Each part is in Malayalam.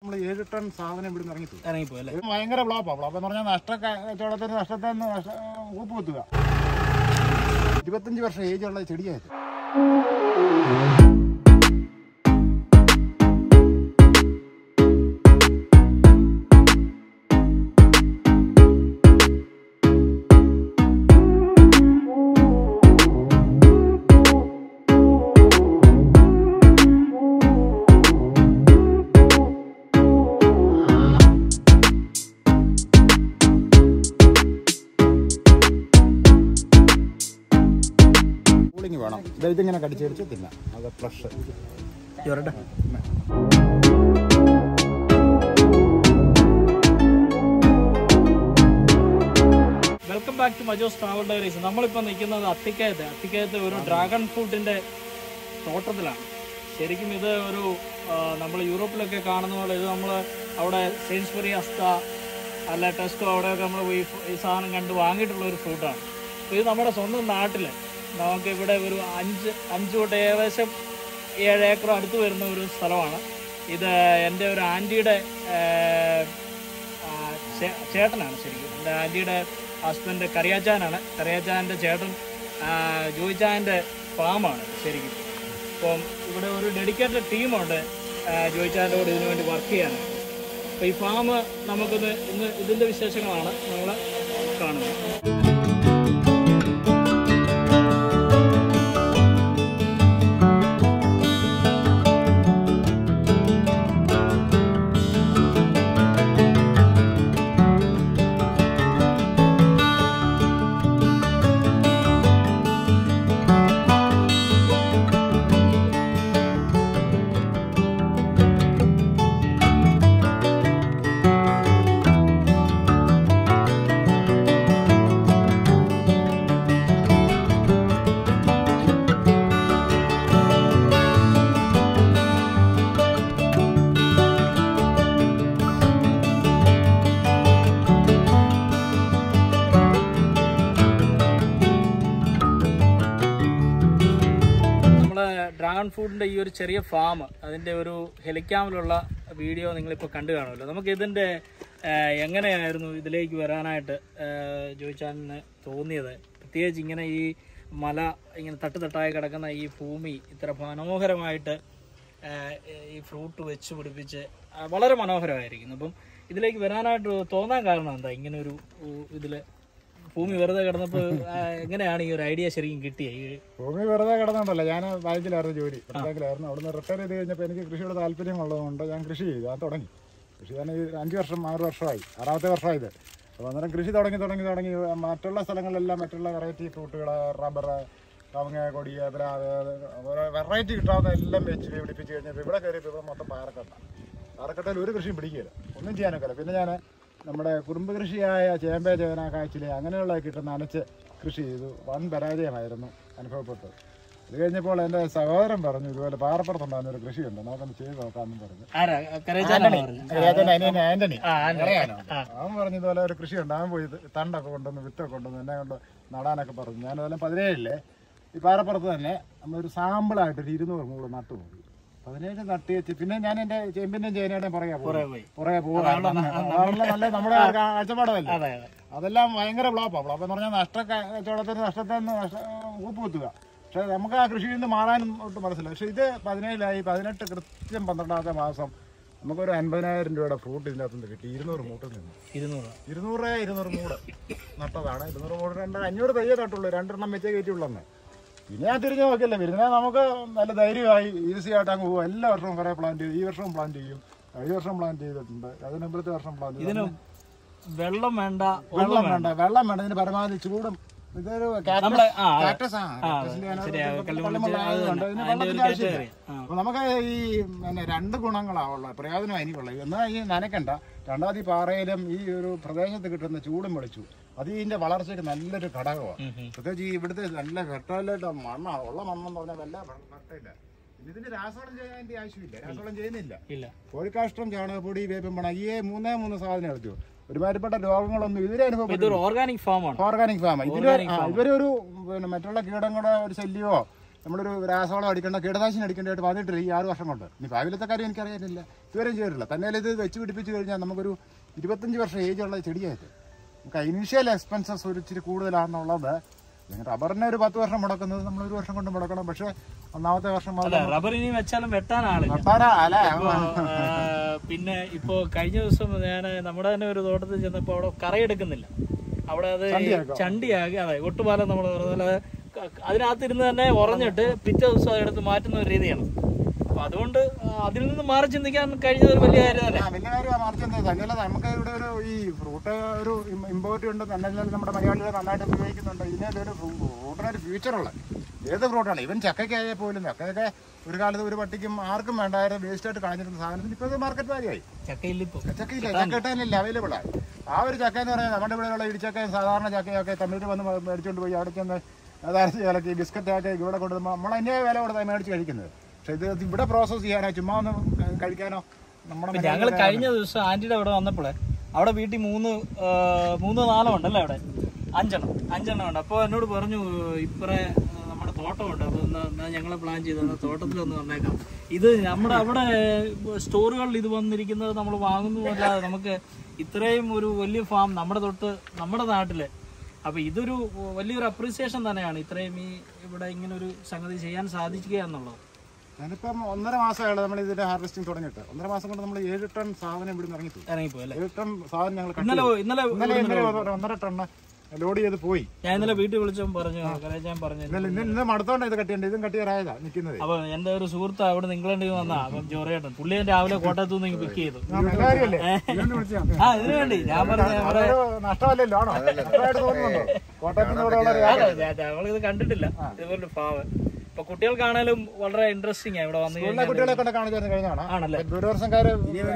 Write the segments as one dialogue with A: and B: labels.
A: നമ്മൾ ഏഴ് ടൺ സാധനം ഇവിടുന്ന് ഇറങ്ങിപ്പോയി
B: ഇറങ്ങിപ്പോയി അല്ലേ
A: ഇത് ഭയങ്കര ബ്ലോപ്പാ ബ്ലോപ്പ് എന്ന് പറഞ്ഞാൽ നഷ്ട കച്ചവടത്തിന് നഷ്ടത്തെ ഊപ്പ് കുത്തുക ഇരുപത്തഞ്ച് വർഷം ഏജുള്ള ചെടിയായത് കൂളിങ് വേണം ഇത് ഇതിങ്ങനെ കടിച്ചടിച്ച് തിന്നാം അത് ഫ്രഷ്
B: ഇവരുടെ welcome back to Majo's travel diaries നമ്മളിപ്പോൾ നിൽക്കുന്നത് അത്തിക്കയത്ത് അത്തിക്കയത്ത് ഒരു ഡ്രാഗൺ ഫ്രൂട്ടിന്റെ തോട്ടത്തിലാണ് ശരിക്കും ഇത് ഒരു നമ്മൾ യൂറോപ്പിലൊക്കെ കാണുന്ന പോലെ ഇത് നമ്മൾ അവിടെ സെയിൻസ്ബറി അസ്ത അല്ല ടെസ്കോ അവിടെയൊക്കെ നമ്മൾ ഈ ഫ- ഈ സാധനം കണ്ട് വാങ്ങിയിട്ടുള്ള ഒരു ഫ്രൂട്ടാണ് ഇത് നമ്മുടെ സ്വന്തം നാട്ടിൽ നമുക്ക് ഇവിടെ ഒരു അഞ്ച് അഞ്ച് തൊട്ട് ഏകദേശം ഏഴ് ഏക്കർ അടുത്ത് വരുന്ന ഒരു സ്ഥലമാണ് ഇത് എൻ്റെ ഒരു ആൻറ്റിയുടെ ആ, ചേ- ചേട്ടനാണ് ശരിക്കും എൻ്റെ ആൻറ്റിയുടെ ഹസ്ബൻഡ് കറിയാച്ചാനാണ് കറിയാച്ചാൻ്റെ ചേട്ടൻ ആ, ജോയിച്ചാൻ്റെ ഫാമാണ് ശരിക്കും അപ്പം ഇവിടെ ഒരു ഡെഡിക്കേറ്റഡ് ടീമുണ്ട് ആ, ജോയിച്ചാൻ്റെ കൂടെ ഇതിനു വേണ്ടി വർക്ക് ചെയ്യാനാണ് അപ്പോൾ ഈ ഫാം നമുക്കിത് ഇന്ന് ഇതിൻ്റെ വിശേഷങ്ങളാണ് നമ്മൾ കാണുന്നത് നമ്മുടെ ഡ്രാഗൺ ഫ്രൂട്ടിന്റെ ഈ ഒരു ചെറിയ ഫാം അതിന്റെ ഒരു ഹെലിക്യാമിലുള്ള വീഡിയോ നിങ്ങളിപ്പോൾ കണ്ടു കാണുമല്ലോ നമുക്ക് ഇതിന്റെ ആ, എങ്ങനെയായിരുന്നു ഇതിലേക്ക് വരാനായിട്ട് ജോയിച്ചാനിന് തോന്നിയത് പ്രത്യേകിച്ച് ഇങ്ങനെ ഈ മല ഇങ്ങനെ തട്ടുതട്ടായി കിടക്കുന്ന ഈ ഭൂമി ഇത്ര മനോഹരമായിട്ട് ആ, ഈ ഫ്രൂട്ട് വെച്ച് പിടിപ്പിച്ച് ആ, വളരെ മനോഹരമായിരിക്കുന്നു അപ്പം ഇതിലേക്ക് വരാനായിട്ട് തോന്നാൻ കാരണം എന്താ ഇങ്ങനെ ഒരു ഇതില് ഭൂമി വെറുതെ കിടന്നപ്പോൾ ആ, എങ്ങനെയാണ് ഈ ഒരു ഐഡിയ ശരിക്കും കിട്ടിയത് ഈ
A: ഭൂമി വെറുതെ കിടന്നുണ്ടല്ലോ ഞാൻ ബാങ്കിലായിരുന്നു ജോലി ബാങ്കിലായിരുന്നു അവിടുന്ന് റിട്ടയർ ചെയ്ത് കഴിഞ്ഞപ്പോൾ എനിക്ക് കൃഷിയോട് താല്പര്യമുള്ളതുകൊണ്ട് ഞാൻ കൃഷി ചെയ്തു ഞാൻ തുടങ്ങി കൃഷി തന്നെ ഈ അഞ്ച് വർഷം ആറ് വർഷമായി ആറാമത്തെ വർഷമായി ഇത് അപ്പോൾ അന്നേരം കൃഷി തുടങ്ങി തുടങ്ങി തുടങ്ങി മറ്റുള്ള സ്ഥലങ്ങളിലെല്ലാം മറ്റുള്ള വെറൈറ്റി ഫ്രൂട്ടുകൾ റബ്ബർ കവുങ്ങ കൊടിയ പ്ലാവ് ഓരോ വെറൈറ്റി കിട്ടാവുന്ന എല്ലാം വെച്ച് പിടിപ്പിച്ച് കഴിഞ്ഞപ്പോൾ ഇവിടെ കയറിയപ്പോൾ ഇപ്പോൾ മൊത്തം പാറക്കട്ട പാറക്കട്ടയിൽ ഒരു കൃഷിയും പിടിക്കില്ല ഒന്നും ചെയ്യാനൊക്കെ പിന്നെ ഞാൻ നമ്മുടെ കുടുംബ കൃഷിയായ ചേമ്പ ചേന കാച്ചില് അങ്ങനെയുള്ള കിട്ടുന്ന നനച്ച് കൃഷി ചെയ്തു വൻ പരാജയമായിരുന്നു അനുഭവപ്പെട്ടത് അത് കഴിഞ്ഞപ്പോൾ എൻ്റെ സഹോദരൻ പറഞ്ഞു ഇതുപോലെ പാറപ്പുറത്തുണ്ടാകുന്ന ഒരു കൃഷിയുണ്ട് നമുക്കൊന്ന് ചെയ്ത് നോക്കാമെന്ന് പറഞ്ഞു
B: ആരാ കരേജാനാണോ പറഞ്ഞത്?
A: രാജൻ അനിയൻ ആന്റണി
B: ആ, ആന്റണി.
A: ഇളയാനോ? അവൻ പറഞ്ഞു ഇതുപോലെ ഒരു കൃഷിയുണ്ട് അവൻ പോയി ഇത് തണ്ടൊക്കെ കൊണ്ടുവന്ന് വിത്തൊക്കെ കൊണ്ടുവന്ന് എന്നെ കൊണ്ട് നടാനൊക്കെ പറഞ്ഞു ഞാൻ അതെല്ലാം പതിനേഴില്ലേ ഈ പാറപ്പുറത്ത് തന്നെ നമ്മളൊരു സാമ്പിളായിട്ട് ഒരു ഇരുന്നൂറ് മൂട് നട്ടു നോക്കി പതിനേഴ് നട്ടി വെച്ച് പിന്നെ ഞാൻ എൻ്റെ ചേമ്പിൻ്റെയും ചേനയുടെയും പുറകെ
B: പുറകെ
A: പോകും
B: പോയി
A: പുറകെ പോകും നല്ല നമ്മുടെ ഒരു കാഴ്ചപ്പാടല്ലേ
B: അതെ അതെ
A: അതെല്ലാം ഭയങ്കര ബ്ലോപ്പാണ് ബ്ലോപ്പ് എന്ന് പറഞ്ഞാൽ നഷ്ട കച്ചവടത്തിന് നഷ്ടത്തെ ഊപ്പ് കുത്തുക പക്ഷെ നമുക്ക് ആ കൃഷിയിൽ നിന്ന് മാറാനും ഒട്ടും മനസ്സില്ല പക്ഷെ ഇത് പതിനേഴിലായി പതിനെട്ട് കൃത്യം പന്ത്രണ്ടാമത്തെ മാസം നമുക്കൊരു അൻപതിനായിരം രൂപയുടെ ഫ്രൂട്ട് ഇതിൻ്റെ അകത്തുനിന്ന് കിട്ടി ഇരുന്നൂറ് മൂട്ടിൽ നിന്ന്
B: ഇരുന്നൂറ്
A: ഇരുന്നൂറ് ഇരുന്നൂറ് മൂട് നട്ടതാണ് ഇരുന്നൂറ് മൂട് രണ്ട് അഞ്ഞൂറ് തയ്യേ നട്ടുള്ളൂ രണ്ടെണ്ണം വെച്ചേ കയറ്റിയുള്ളന്ന് പിന്നെ ഞാൻ തിരിഞ്ഞു നോക്കില്ല പിന്നെ നമുക്ക് നല്ല ധൈര്യമായി ഈസി ആയിട്ട് അങ്ങ് പോകും എല്ലാ വർഷവും കുറേ പ്ലാന്റ് ചെയ്യും ഈ വർഷവും പ്ലാന്റ് ചെയ്യും കഴിഞ്ഞ വർഷം പ്ലാന്റ് ചെയ്തിട്ടുണ്ട് അതിന് മുമ്പത്തെ വർഷം പ്ലാന്റ് ചെയ്തു
B: ഇതിന് വെള്ളം വേണ്ട
A: വെള്ളം വേണ്ട വെള്ളം വേണ്ട ഇതിന് പരമാവധി ചൂടും ഇതൊരു
B: നമ്മളെ ആ അതെ.
A: cactus ആണ്. Cactusന്റെ അതിനകത്ത്
B: ശരിയാ,
A: കുറച്ച്
B: കല്ലുമുള്ള
A: കല്ലുമുള്ള
B: അത്
A: ആയതുകൊണ്ട്
B: തന്നെ.
A: ഇതിന്
B: അതിന്റെ ഒരു
A: വെള്ളത്തിന്റെ ആവശ്യമില്ല.
B: കാറ്റഗറി. ആ.
A: അപ്പൊ നമുക്ക് ഈ പിന്നെ രണ്ട് ഗുണങ്ങളാവുള്ള പ്രയോജനം എനിക്കുള്ളത് എന്നാൽ ഈ നനക്കണ്ട രണ്ടാമത് ഈ പാറയിലും ഈ ഒരു പ്രദേശത്ത് കിട്ടുന്ന ചൂടും വെളിച്ചു അത് ഇതിന്റെ വളർച്ചയ്ക്ക് നല്ലൊരു ഘടകമാണ്
B: ഉം, ഉം.
A: പ്രത്യേകിച്ച് ഈ ഇവിടുത്തെ നല്ല വെട്ടാലായിട്ട് മണ്ണാണ് ഉള്ള മണ്ണെന്ന് പറഞ്ഞാൽ വല്ല വെട്ടമില്ല ഇതിന് രാസവളം ചെയ്യാൻ ആവശ്യമില്ല രാസവളം ചെയ്യുന്നില്ല
B: ഇല്ല
A: കോഴിക്കാഷ്ടം ചാണകപ്പൊടി വേപ്പും പണം ഈ മൂന്നേ മൂന്ന് സാധനം എടുത്തു ഒരുമാതിരിപ്പെട്ട രോഗങ്ങളൊന്നും ഇതിനെ
B: അപ്പൊ
A: അനുഭവപ്പെട്ടു
B: ഇതൊരു ഓർഗാനിക് ഫാം ആണ്
A: ഓർഗാനിക് ഫാം ഇതില് ആ, ഇവരൊരു പിന്നെ മറ്റുള്ള കീടങ്ങളുടെ ഒരു ശല്യമോ നമ്മളൊരു രാസവളം അടിക്കേണ്ട കീടനാശിനി അടിക്കേണ്ടതായിട്ട് വന്നിട്ടില്ല ഈ ആറ് വർഷം കൊണ്ട് ഇനി ഭാവിയിലത്തെ കാര്യം എനിക്കറിയാനില്ല ഇതുവരെയും ചെയ്തിട്ടില്ല തന്നെ ഇത് വെച്ച് പിടിപ്പിച്ച് കഴിഞ്ഞാൽ നമുക്കൊരു ഇരുപത്തഞ്ച് വർഷം ഏജുള്ള ചെടിയായിട്ട് നമുക്ക് ഇനീഷ്യൽ എക്സ്പെൻസസ് ഒരു ഇച്ചിരി കൂടുതലാണെന്നുള്ളത് പിന്നെ റബ്ബറിനെ ഒരു പത്ത് വർഷം മുടക്കുന്നത് നമ്മൾ ഒരു വർഷം കൊണ്ട് മുടക്കണം പക്ഷേ ഒന്നാമത്തെ വർഷം മുതൽ
B: അല്ല റബ്ബർ ഇനി വെച്ചാലും വെട്ടാൻ ആളില്ല
A: നട്ടാരാ അല്ലേ
B: ഇപ്പൊ, ആ, പിന്നെ ഇപ്പോ കഴിഞ്ഞ ദിവസം ഞാൻ നമ്മുടെ തന്നെ ഒരു തോട്ടത്തിൽ ചെന്നപ്പോ അവിടെ കറയെടുക്കുന്നില്ല അവിടെ അത് ഈ
A: ചണ്ടിയാക്കാം.
B: ചണ്ടിയാക്കി അതെ ഒട്ടുപാലം നമ്മൾ പറഞ്ഞ അതിനകത്തിരുന്ന് തന്നെ ഉറഞ്ഞിട്ട് പിറ്റേ ദിവസം അതെടുത്ത് മാറ്റുന്ന ഒരു രീതിയാണ് അപ്പൊ അതുകൊണ്ട് ആ, അതിൽ നിന്ന് മാറി ചിന്തിക്കാൻ കഴിഞ്ഞത് ഒരു വലിയ കാര്യം തന്നെ
A: ആ, വലിയ കാര്യം മറിച്ചെന്താ തന്നെയല്ല നമുക്ക് ഇവിടെ ഒരു ഈ ഫ്രൂട്ട് ഒരു ഇമ്പോർട്ട് ഉണ്ട് തന്നെ നമ്മുടെ മലയാളികൾ നന്നായിട്ട് ഉപയോഗിക്കുന്നുണ്ട് ഇതിനൊരു ഒരു ഫ്രൂട്ടിനൊരു ഫ്യൂച്ചറുള്ള ഏത് ഫ്രൂട്ടാണ് ഇവൻ ചക്കയ്ക്കായാൽ പോലും ചക്കയൊക്കെ ഒരു കാലത്ത് ഒരു പട്ടിക്കും ആർക്കും വേണ്ടായിരുന്നു വേസ്റ്റ് ആയിട്ട് കളഞ്ഞിരുന്ന സാധനത്തിന് ഇപ്പോൾ മാർക്കറ്റ് വാല്യായി
B: ചക്കയില്ലിപ്പോ
A: ചക്കയില്ല ചക്ക കിട്ടാനില്ല അവൈലബിൾ ആയി ആ ഒരു ചക്ക എന്ന് പറഞ്ഞാൽ നമ്മുടെ ഇവിടെയുള്ള ഇടിച്ചക്ക സാധാരണ ചക്കയൊക്കെ തമിഴിൽ വന്ന് മേ- മേടിച്ചുകൊണ്ട് പോയി അവിടെ ചെന്ന് അതായത് ചിലക്ക് ബിസ്ക്കറ്റ് ഒക്കെ ഇവിടെ കൊണ്ട് നമ്മൾ അതിൻ്റെ വില കൊടുത്താൽ മേടിച്ച് കഴിക്കുന്നത് പക്ഷെ ഇത് ഇത് ഇവിടെ പ്രോസസ്സ് ചെയ്യാനോ ചുമ്മാ ഒന്ന് കഴിക്കാനോ നമ്മുടെ
B: ഞങ്ങൾ കഴിഞ്ഞ ദിവസം ആന്റിയുടെ അവിടെ വന്നപ്പോഴേ അവിടെ വീട്ടിൽ മൂന്ന് ആ, മൂന്ന് നാലോ ഉണ്ടല്ലേ അവിടെ അഞ്ചെണ്ണം അഞ്ചെണ്ണം ഉണ്ട് അപ്പോൾ എന്നോട് പറഞ്ഞു ഇപ്പറേ ആ, നമ്മുടെ തോട്ടമുണ്ട് അപ്പോൾ എന്നാ ഞങ്ങൾ പ്ലാൻ ചെയ്ത് എന്നാ തോട്ടത്തിലൊന്ന് വന്നേക്കാം ഇത് നമ്മുടെ അവിടെ സ്റ്റോറുകളിൽ ഇത് വന്നിരിക്കുന്നത് നമ്മൾ വാങ്ങുന്നതല്ലാതെ നമുക്ക് ഇത്രയും ഒരു വലിയ ഫാം നമ്മുടെ തൊട്ട് നമ്മുടെ നാട്ടില് അപ്പൊ ഇതൊരു വലിയൊരു അപ്രീസിയേഷൻ തന്നെയാണ് ഇത്രയും ഈ ഇവിടെ ഇങ്ങനെ ഒരു സംഗതി ചെയ്യാൻ സാധിക്കുക എന്നുള്ളത്
A: ഞാനിപ്പം ഒന്നര മാസമായുള്ളത് നമ്മൾ ഇതിന്റെ ഹാർവെസ്റ്റിംഗ് തുടങ്ങിയിട്ട് ഒന്നര മാസം കൊണ്ട് നമ്മൾ ഏഴ് ടൺ സാധനം ഇവിടെ നിന്ന് ഇറങ്ങിപ്പോയി
B: ഇറങ്ങിപ്പോയി അല്ലേ
A: ഏഴ് ടൺ സാധനം ഞങ്ങൾ cut
B: ഇന്നലെ
A: ചെയ്തു.
B: ഇന്നലെ
A: ഇന്നലെ ഇന്നലെ ഒരു ഒന്നര ടണ്ണ് ലോഡ് ചെയ്ത് പോയി
B: ഞാൻ ഇന്നലെ വീട്ടിൽ വിളിച്ചപ്പോൾ പറഞ്ഞു കരയാൻ പറഞ്ഞു
A: ഇന്നലെ ഇന്ന് ഇന്ന് മടുത്തോണ്ട് ഇത് കട്ടിയുണ്ട് ഇതും കട്ടിയാറായതാ നിൽക്കുന്നത്
B: അപ്പൊ എന്റെ ഒരു സുഹൃത്ത് അവിടെ ഇംഗ്ലണ്ടിൽ നിന്ന് വന്നാ അപ്പം ജോറേട്ടൻ പുള്ളി ഞാൻ രാവിലെ കോട്ടയത്തു നിന്ന് പിക്ക് ചെയ്തു
A: കാര്യമല്ലേ
B: ആ ഇതിനു വേണ്ടി ഞാൻ പറഞ്ഞു നമ്മുടെ
A: അതൊരു നഷ്ടമല്ലല്ലോ ആണോ നഷ്ടമായിട്ട് തോന്നുന്നുണ്ടോ കോട്ടയത്തിന് ഇവിടെ ഉള്ള ഒരു
B: നമ്മളിത് കണ്ടിട്ടില്ല ഇതുപോലെ ഫാവ് ഇപ്പൊ കുട്ടികൾക്കാണേലും വളരെ ഇൻട്രസ്റ്റിംഗ് ആ ഇവിടെ വന്നു
A: സ്കൂളിലെ
B: കഴിഞ്ഞാൽ
A: കുട്ടികളെ കൊണ്ട് കാണിച്ചു കഴിഞ്ഞാണ്
B: ആണല്ലേ
A: ദൂരദർശൻകാര്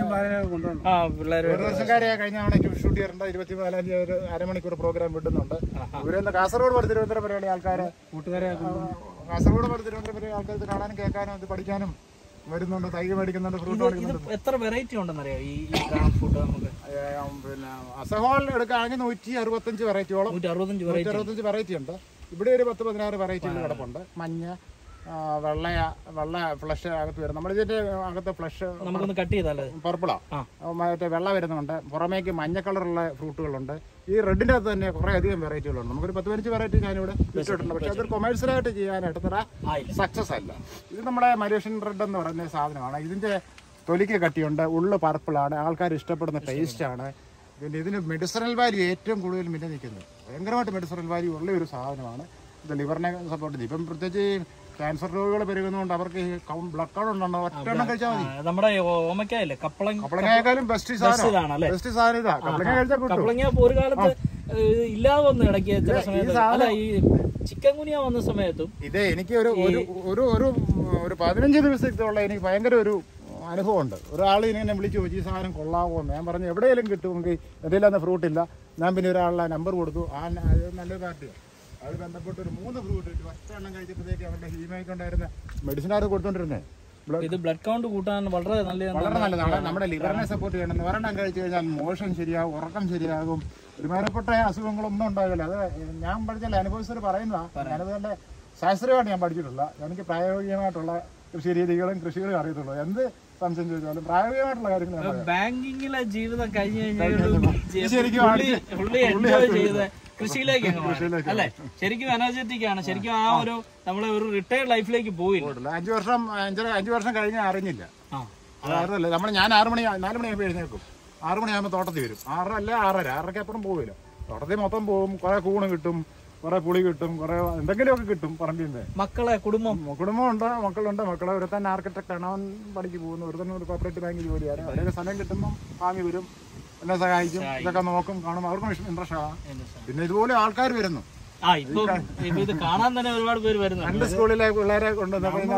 B: ആ പിള്ളേര്
A: ദൂരദർശൻകാരെ കഴിഞ്ഞ തവണ ഷൂട്ട് ചെയ്യാറുണ്ട് ഇരുപത്തി നാലാം തീയതി ഒരു അരമണിക്കൂർ പ്രോഗ്രാം വിടുന്നുണ്ട് ഇവരെന്താ കാസർഗോഡ് മുതൽ തിരുവനന്തപുരം വരെയുള്ള ആൾക്കാര് കൂട്ടുകാരെ കാസർഗോഡ് മുതൽ തിരുവനന്തപുരം വരെ ആൾക്കാർ ഇത് കാണാനും കേൾക്കാനും ഇത് പഠിക്കാനും വരുന്നുണ്ട് തൈ മേടിക്കുന്നുണ്ട് ഫ്രൂട്ട്
B: ഇത്
A: മേടിക്കുന്നുണ്ട്
B: എത്ര വെറൈറ്റി ഉണ്ടെന്നറിയോ ഈ ഈ ഡ്രാഗൺ ഫ്രൂട്ട് നമുക്ക്
A: ഏ, പിന്നെ അസഹോൾ എടുക്കുകയാണെങ്കിൽ നൂറ്റി അറുപത്തഞ്ച് വെറൈറ്റിയോളം
B: നൂറ്റി അറുപത്തഞ്ച്
A: നൂറ്റി
B: വെറൈറ്റി
A: അറുപത്തഞ്ച് വെറൈറ്റി ഉണ്ട് ഇവിടെ ഒരു പത്ത് പതിനാറ് വെറൈറ്റികൾ കിടപ്പുണ്ട് മഞ്ഞ ആ, വെള്ളയ വെള്ള ഫ്ലഷ് അകത്ത് വരും നമ്മളിതിന്റെ അകത്ത് ഫ്ലഷ്
B: നമുക്കൊന്ന് കട്ട് ചെയ്താലേ
A: പർപ്പിളാ
B: ആ.
A: മറ്റേ വെള്ള വരുന്നുണ്ട് പുറമേക്ക് മഞ്ഞ കളറുള്ള ഫ്രൂട്ടുകളുണ്ട് ഈ റെഡിന്റെ അകത്ത് തന്നെ കുറേ അധികം വെറൈറ്റികളുണ്ട് നമുക്കൊരു പത്ത് പതിനഞ്ച് വെറൈറ്റി ഞാനിവിടെ വെച്ചിട്ടുണ്ട് പക്ഷേ അതൊരു കൊമേഴ്സ്യലായിട്ട് ചെയ്യാനായിട്ട് അത്ര
B: ആയില്ല
A: സക്സസ് അല്ല ഇത് നമ്മുടെ മലേഷ്യൻ റെഡ് എന്ന് പറയുന്ന സാധനമാണ് ഇതിന്റെ തൊലിക്ക് കട്ടിയുണ്ട് ഉള്ളു പർപ്പിളാണ് ആൾക്കാർ ഇഷ്ടപ്പെടുന്ന ടേസ്റ്റ് ആണ് പിന്നെ ഇതിന് മെഡിസിനൽ വാല്യൂ ഏറ്റവും കൂടുതൽ പിന്നെ നിൽക്കുന്നത് ഭയങ്കരമായിട്ട് മെഡിസിനൽ വാല്യൂ ഉള്ള ഒരു സാധനമാണ് ഇത് ലിവറിനെ സപ്പോർട്ട് ചെയ്യും ഇപ്പം പ്രത്യേകിച്ച് ക്യാൻസർ രോഗികൾ പെരുകുന്നതുകൊണ്ട് അവർക്ക് ബ്ലഡ് കൗണ്ട് ഉണ്ടോ ഒറ്റ എണ്ണം കഴിച്ചാൽ മതി
B: ആ, നമ്മുടെ ഓമക്കായില്ലേ കപ്പളങ്ങ
A: കപ്പളങ്ങയേക്കാളും ബെസ്റ്റ് സാധനം
B: ഇതാണല്ലേ
A: ബെസ്റ്റ് സാധനം ഇതാ കപ്പളങ്ങ കഴിച്ചാൽ കിട്ടും
B: കപ്പളങ്ങ ഇപ്പൊ ഒരു കാലത്ത് ഏഹ്, ഇല്ലാതെ വന്നു ഇടയ്ക്ക് ചില സമയത്ത് അല്ല ഈ ചിക്കൻ കുനിയ വന്ന സമയത്തും
A: ഇതേ എനിക്ക് ഒരു ഒരു ഒരു ഒരു ഒരു പതിനഞ്ച് ദിവസത്തുള്ള എനിക്ക് ഭയങ്കര ഒരു അനുഭവമുണ്ട് ഒരാൾ ഇങ്ങനെ വിളിച്ചു ചോദിച്ചു ഈ സാധനം കൊള്ളാവോ എന്ന് ഞാൻ പറഞ്ഞു എവിടെയെങ്കിലും കിട്ടുമെങ്കിൽ എന്തെങ്കിലും ഫ്രൂട്ട് ഇല്ല ഞാൻ പിന്നെ ഒരാളുടെ നമ്പർ കൊടുത്തു ആ ന- അത് നല്ലൊരു പാർട്ടിയാണ് അത് ബന്ധപ്പെട്ട് ഒരു മൂന്ന് ഫ്രൂട്ട് കിട്ടി ഫസ്റ്റ് എണ്ണം കഴിച്ചപ്പോഴത്തേക്ക് അവരുടെ ഹീമയ്ക്കുണ്ടായിരുന്ന മെഡിസിനാർ കൊടുത്തോണ്ടിരുന്നത്
B: ഇത് ബ്ലഡ് കൗണ്ട് കൂട്ടാൻ വളരെ നല്ല
A: വളരെ നല്ലതാണ് നമ്മുടെ ലിവറിനെ സപ്പോർട്ട് ചെയ്യണം ഒരെണ്ണം കഴിച്ചു കഴിഞ്ഞാൽ മോഷൻ ശരിയാകും ഉറക്കം ശരിയാകും ഒരുമാതിരിപ്പെട്ട അസുഖങ്ങളൊന്നും ഉണ്ടാകില്ല അത് ഞാൻ പഠിച്ചാൽ അനുഭവിച്ചവർ പറയുന്നതാണ് ഞാനത് കണ്ട് ശാസ്ത്രീയമായിട്ട് ഞാൻ പഠിച്ചിട്ടില്ല എനിക്ക് പ്രായോഗികമായിട്ടുള്ള കൃഷി രീതികളും കൃഷികളും അറിയത്തുള്ളൂ എന്ത് സംശയം ചോദിച്ചാലും പ്രായോഗികമായിട്ടുള്ള കാര്യങ്ങൾ ഞാൻ പറയാം.
B: ബാങ്കിങ്ങിലെ ജീവിതം കഴിഞ്ഞു കഴിഞ്ഞാൽ
A: ശരിക്കും
B: പുള്ളി പുള്ളി എൻജോയ് ചെയ്ത് കൃഷിയിലേക്ക് അങ്ങ് മാറി. അല്ലേ ശരിക്കും എനർജറ്റിക് ആണ് ശരിക്കും ആ ഒരു നമ്മളെ ഒരു റിട്ടയർഡ് ലൈഫിലേക്ക് പോയില്ല
A: പോയിട്ടില്ല. അഞ്ച് വർഷം അഞ്ചര അഞ്ച് വർഷം കഴിഞ്ഞ് അറിഞ്ഞില്ല
B: ആ
A: അതായിരുന്നല്ലേ നമ്മൾ ഞാൻ ആറ് മണി നാല് മണിയാകുമ്പോൾ എഴുന്നേൽക്കും ആറ് മണിയാകുമ്പോൾ തോട്ടത്തിൽ വരും ആറര അല്ല ആറര ആറരയ്ക്ക് അപ്പുറം പോവില്ല തോട്ടത്തിൽ മൊത്തം പോകും കുറെ കൂണ് കിട്ടും കുറെ പുളി കിട്ടും കുറെ എന്തെങ്കിലുമൊക്കെ കിട്ടും പറമ്പിൽ നിന്ന്
B: മക്കളെ കുടുംബം
A: കുടുംബമുണ്ട് മക്കളുണ്ട് മക്കളെ ഒരുത്തൻ ആർക്കിടെക്ട് ആണ് അവൻ പണിക്ക് പോകുന്നു ഒരുത്തൻ ഒരു കോപ്പറേറ്റീവ് ബാങ്കിൽ ജോലിയാണ് അവരൊക്കെ സമയം കിട്ടുമ്പോൾ ഫാമി വരും എന്നെ സഹായിക്കും ഇതൊക്കെ നോക്കും കാണും അവർക്കും ഇൻട്രസ്റ്റ് ആണ് പിന്നെ ഇതുപോലെ ആൾക്കാർ വരുന്നു
B: ആ ഇപ്പൊ ഇപ്പൊ ഇത് കാണാൻ തന്നെ ഒരുപാട് പേര് വരുന്നുണ്ട്
A: രണ്ട് സ്കൂളിലെ പിള്ളേരെ കൊണ്ട്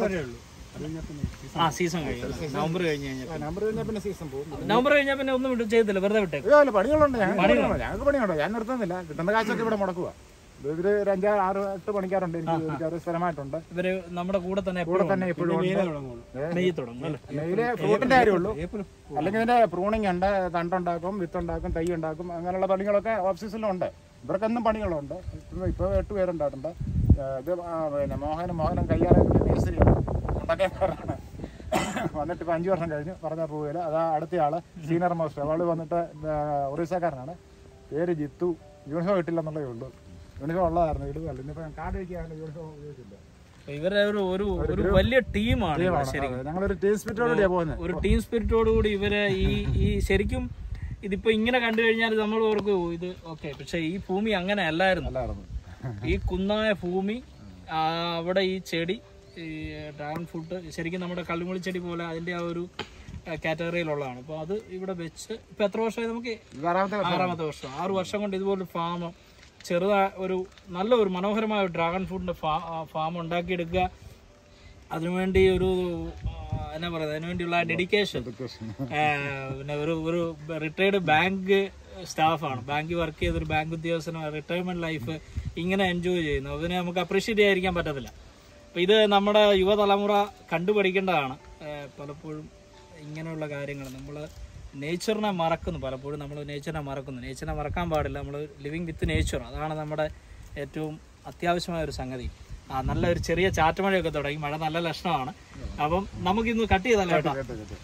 B: ആ സീസൺ കഴിഞ്ഞു നവംബർ കഴിഞ്ഞ് കഴിഞ്ഞാൽ
A: നമ്പർ കഴിഞ്ഞാൽ പിന്നെ സീസൺ പോകും
B: നവംബർ കഴിഞ്ഞാൽ പിന്നെ ഒന്നും വിട്ട് ചെയ്തില്ല വെറുതെ വിട്ടേക്കും
A: ഇതുപോലെ പണികളുണ്ട് ഞങ്ങൾക്ക് പണിയുണ്ട് ഞങ്ങൾക്ക് പണിയുണ്ട് ഞാൻ നിർത്തുന്നില്ല കിട്ടുന്ന കാശൊക്കെ ഇവിടെ മുടക്കുക ഇവര് ഒരു അഞ്ചാറ് ആറ് എട്ട് പണിക്കാരുണ്ട് എനിക്ക് ജോലിക്കാർ സ്ഥിരമായിട്ടുണ്ട്
B: ഇവര് നമ്മുടെ കൂടെ തന്നെ
A: കൂടെ
B: എപ്പോഴും
A: തന്നെ ഇപ്പോഴും ഉണ്ട്
B: നെയ്യ് തുടങ്ങും അല്ലേ
A: നെയ്യില് ഫ്രൂട്ടിന്റെ കാര്യമുള്ളൂ അല്ലെങ്കിൽ ഇതിന്റെ പ്രൂണിങ് ഉണ്ട് തണ്ടുണ്ടാക്കും വിത്തുണ്ടാക്കും തൈ ഉണ്ടാക്കും അങ്ങനെയുള്ള പണികളൊക്കെ ഓഫ് സീസണിലും ഉണ്ട് ഇവർക്കെന്നും പണികളുണ്ട് ഇപ്പം ഇപ്പോൾ എട്ട് പേരുണ്ടായിട്ടുണ്ട് ആ, ഇത് ആ, പിന്നെ മോഹനും മോഹനം കയ്യാളെ നേഴ്സറിയാണ് ഉണ്ടാക്കാനാണ് വന്നിട്ട് ഇപ്പം അഞ്ച് വർഷം കഴിഞ്ഞ് പറഞ്ഞാൽ പോവില്ല അതാ അടുത്ത ആള് സീനിയർ മോസ്റ്റർ അവള് വന്നിട്ട് ആ, ഒറീസക്കാരനാണ് പേര് ജിത്തു യൂണിഫോം ഇട്ടില്ലെന്നുള്ളതേ ഉള്ളൂ യൂണിഫോം ഉള്ളതായിരുന്നു ഇടുകയല്ല ഇന്നിപ്പോൾ കാർഡ് വയ്ക്കാണ്ട് യൂണിഫോം ഉപയോഗിച്ചില്ല
B: അപ്പൊ ഇവരെ ഒരു ഒരു ഒരു വലിയ ടീമാണ് ഇവർ ശരിക്കും
A: അതെ, ഞങ്ങളൊരു ടീം സ്പിരിറ്റോടുകൂടിയാണ് പോകുന്നത്
B: ഒരു ടീം സ്പിരിറ്റോട് കൂടി ഇവരെ ഈ ഈ ശരിക്കും ഇതിപ്പോ ഇങ്ങനെ കണ്ടു കഴിഞ്ഞാൽ നമ്മൾ ഓർക്കും "ഓ, ഇത് ഓക്കെ പക്ഷെ ഈ ഭൂമി അങ്ങനെ അല്ലായിരുന്നു
A: അല്ലായിരുന്നു
B: ഈ കുന്നായ ഭൂമി ആ, അവിടെ ഈ ചെടി ഈ ഡ്രാഗൺ ഫ്രൂട്ട് ശരിക്കും നമ്മുടെ കള്ളിമുളി ചെടി പോലെ അതിന്റെ ആ ഒരു കാറ്റഗറിയിലുള്ളതാണ് അപ്പോൾ അത് ഇവിടെ വെച്ച് ഇപ്പൊ എത്ര വർഷമായി നമുക്ക്
A: ഇത് ആറാമത്തെ വർഷം
B: ആറാമത്തെ വർഷം ആറ് വർഷം കൊണ്ട് ഇതുപോലെ ഫാം ചെറുതായ ഒരു നല്ല ഒരു മനോഹരമായ ഒരു ഡ്രാഗൺ ഫ്രൂട്ടിന്റെ ഫാം ഉണ്ടാക്കിയെടുക്കുക അതിനുവേണ്ടി ഒരു ആ, എന്നാ പറയുക അതിനുവേണ്ടിയുള്ള ഡെഡിക്കേഷൻ പിന്നെ ഒരു ഒരു റിട്ടയർഡ് ബാങ്ക് സ്റ്റാഫാണ് ബാങ്കിൽ വർക്ക് ചെയ്തൊരു ബാങ്ക് ഉദ്യോഗസ്ഥന് റിട്ടയർമെന്റ് ലൈഫ് ഇങ്ങനെ എൻജോയ് ചെയ്യുന്നു അതിനെ നമുക്ക് അപ്രീഷിയേറ്റ് ചെയ്യാതിരിക്കാൻ പറ്റത്തില്ല അപ്പം ഇത് നമ്മുടെ യുവതലമുറ കണ്ടുപഠിക്കേണ്ടതാണ് ആ, പലപ്പോഴും ഇങ്ങനെയുള്ള കാര്യങ്ങൾ നമ്മൾ നേച്ചറിനെ മറക്കുന്നു പലപ്പോഴും നമ്മൾ നേച്ചറിനെ മറക്കുന്നു നേച്ചറിനെ മറക്കാൻ പാടില്ല നമ്മൾ ലിവിങ് വിത്ത് നേച്ചർ അതാണ് നമ്മുടെ ഏറ്റവും അത്യാവശ്യമായ ഒരു സംഗതി ആ നല്ല ഒരു ചെറിയ ചാറ്റുമഴയൊക്കെ തുടങ്ങി മഴ നല്ല ലക്ഷണമാണ് അപ്പം നമുക്കിന്ന് കട്ട് ചെയ്തല്ലോ കേട്ടോ
A: കേട്ടോ, കേട്ടോ.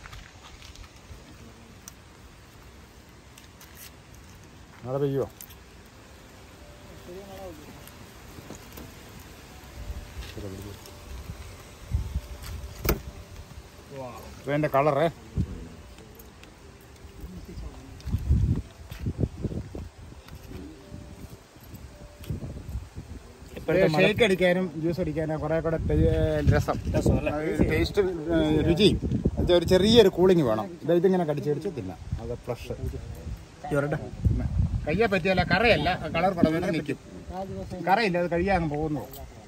A: മഴ പെയ്യോ ഇതിന്റെ കളറ്
B: ഇപ്പോഴത്തെ
A: ഷേക്ക് അടിക്കാനും ജ്യൂസ് അടിക്കാനും കുറെ കൂടെ ടേ- രസം
B: രസം അല്ലേ
A: ടേസ്റ്റ് രുചിയും അത് ഒരു ചെറിയൊരു കൂളിംഗ് വേണം ഇത് ഇതിങ്ങനെ കടിച്ച് കടിച്ച് തിന്നാം അത് ഫ്ലഷ്
B: ഇവരുടെ
A: കയ്യെ പറ്റിയല്ല കറയല്ല കളർ പടവേനെ നിൽക്കും കറയില്ല അത് കഴിയാൻ പോകുന്നു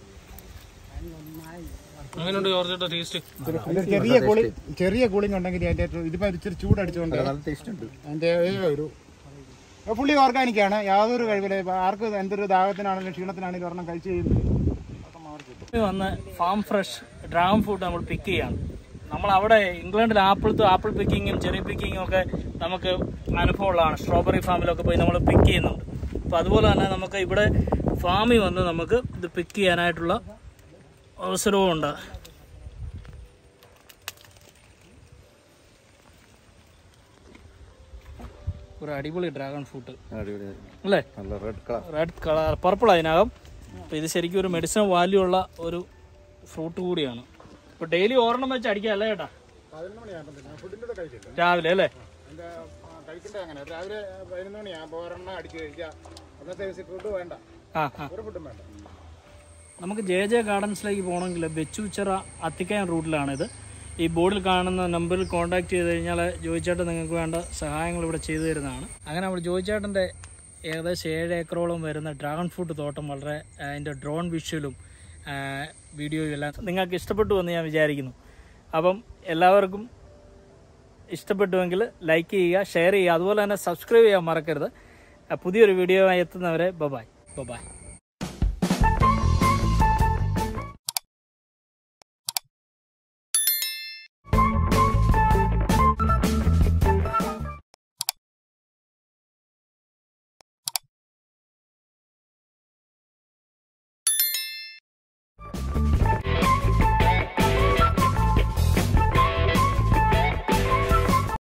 B: അങ്ങനെയുണ്ട് ജോർജേട്ടാ ടേസ്റ്റ്
A: അതിൽ ചെറിയ കൂളി ചെറിയ കൂളിംഗ് ഉണ്ടെങ്കിൽ അതിന്റെ ഒരു- ഇതിപ്പോ ഇച്ചിരി ചൂടടിച്ചുകൊണ്ട് അതിന്റെ ഒരു അത് പുള്ളി ഓർഗാനിക്കാണ് യാതൊരു കഴിവില്ല ഇപ്പൊ ആർക്ക് എന്തൊരു ദാഹത്തിനാണെങ്കിലും ക്ഷീണത്തിനാണെങ്കിലും ഒരെണ്ണം കഴിച്ചു കഴിയുമ്പോൾ
B: വന്ന് ഫാം ഫ്രഷ് ഡ്രാഗൺ ഫ്രൂട്ട് നമ്മൾ പിക്ക് ചെയ്യാണ് നമ്മൾ അവിടെ ഇംഗ്ലണ്ടിൽ ആപ്പിളത്തും ആപ്പിൾ പിക്കിങ്ങും ചെറി പിക്കിങ്ങും ഒക്കെ നമുക്ക് അനുഭവമുള്ളതാണ് സ്ട്രോബെറി ഫാമിലൊക്കെ പോയി നമ്മൾ പിക്ക് ചെയ്യുന്നുണ്ട് അപ്പോൾ അതുപോലെ തന്നെ നമുക്ക് ഇവിടെ ഫാമിൽ വന്ന് നമുക്ക് ഇത് പിക്ക് ചെയ്യാനായിട്ടുള്ള അവസരവും ഉണ്ട് ഒരു അടിപൊളി ഡ്രാഗൺ ഫ്രൂട്ട് അല്ലേ
C: നല്ല red colour
B: red colour purple അതിനകം അപ്പോൾ ഇത് ശരിക്കും ഒരു മെഡിസിൻ വാല്യൂ ഉള്ള ഒരു ഫ്രൂട്ട് കൂടിയാണ് ഇപ്പോൾ ഡെയിലി ഓർണം വെച്ച് അടിക്കാം അല്ലേ ചേട്ടാ
A: പതിനൊന്ന് മണിയാകുമ്പോൾ ഫുഡിൻ്റെ കൂടെ കഴിച്ചില്ല
B: രാവിലെ അല്ലേ
A: അതിന്റെ കഴിക്കേണ്ടത് അങ്ങനെ രാവിലെ പതിനൊന്ന് മണിയാകുമ്പോൾ ഒരെണ്ണം അടിച്ച് കഴിക്കുക അന്നത്തെ ദിവസം ഫുഡ് വേണ്ട
B: ആ ആ
A: ഒരു ഫുഡും വേണ്ട
B: നമുക്ക് ജെ ജെ ഗാർഡൻസിലേക്ക് പോകണമെങ്കിൽ ബെച്ചുച്ചിറ അത്തിക്കയം റൂട്ടിലാണിത് ഈ ബോർഡിൽ കാണുന്ന നമ്പറിൽ കോൺടാക്ട് ചെയ്ത് കഴിഞ്ഞാൽ ജോയിച്ചേട്ടൻ നിങ്ങൾക്ക് വേണ്ട സഹായങ്ങൾ ഇവിടെ ചെയ്തു തരുന്നതാണ് അങ്ങനെ നമ്മൾ ജോയിച്ചേട്ടൻ്റെ ഏകദേശം ഏഴ് ഏക്കറോളം വരുന്ന ഡ്രാഗൺ ഫ്രൂട്ട് തോട്ടം വളരെ ആ, അതിൻ്റെ ഡ്രോൺ വിഷ്വലും ആ, വീഡിയോയും എല്ലാം നിങ്ങൾക്ക് ഇഷ്ടപ്പെട്ടു എന്ന് ഞാൻ വിചാരിക്കുന്നു അപ്പം എല്ലാവർക്കും ഇഷ്ടപ്പെട്ടുവെങ്കിൽ ലൈക്ക് ചെയ്യുക ഷെയർ ചെയ്യുക അതുപോലെ തന്നെ സബ്സ്ക്രൈബ് ചെയ്യാൻ മറക്കരുത് ആ, പുതിയൊരു വീഡിയോ ആയി എത്തുന്നവരെ ബബായ് ബബായ്